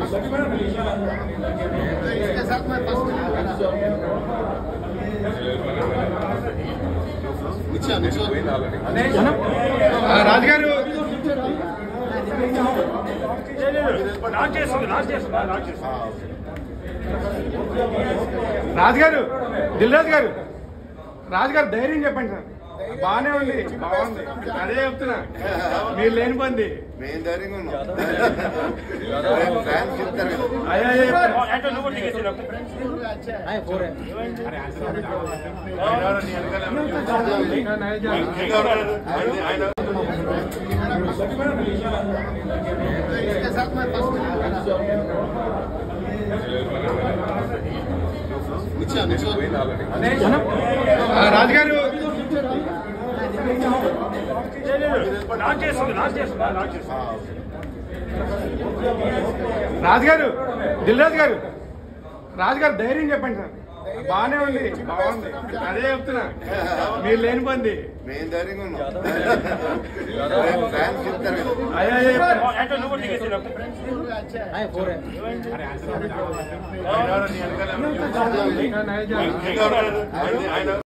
इसके साथ मैं नीचे नीचे రాజుగారు లాక్ చేస్తుంది లాక్ చేస్తుంది లాక్ చేస్తుంది రాజుగారు దిల్రాజు గారు రాజుగారు ధైర్యం చెప్పండి సార్ బాగానే ఉంది బాగుంది అదే చెప్తున్నా మీరు లేని పంది మేము ధైర్యంగా ఉన్నాం ఫ్యాన్స్ చెప్తారు కదా అయ్యా అయ్యా చెప్తున్నా. అంటే నువ్వు కూడా దిగేసి రా. ఇంకా నైజాం. इसके साथ मैं नीचे नीचे రాజుగారు లాక్ చేస్తుంది లాక్ చేస్తుంది లాక్ చేస్తుంది రాజుగారు దిల్రాజు గారు రాజుగారు ధైర్యం చెప్పండి సార్ బాగానే ఉంది బాగుంది అదే చెప్తున్నా మీరు లేని పంది మేము ధైర్యంగా ఉన్నాం ఫ్యాన్స్ చెప్తారు కదా అయ్యా అయ్యా చెప్తున్నా. అంటే నువ్వు కూడా దిగేసి రా. ఇంకా నైజాం.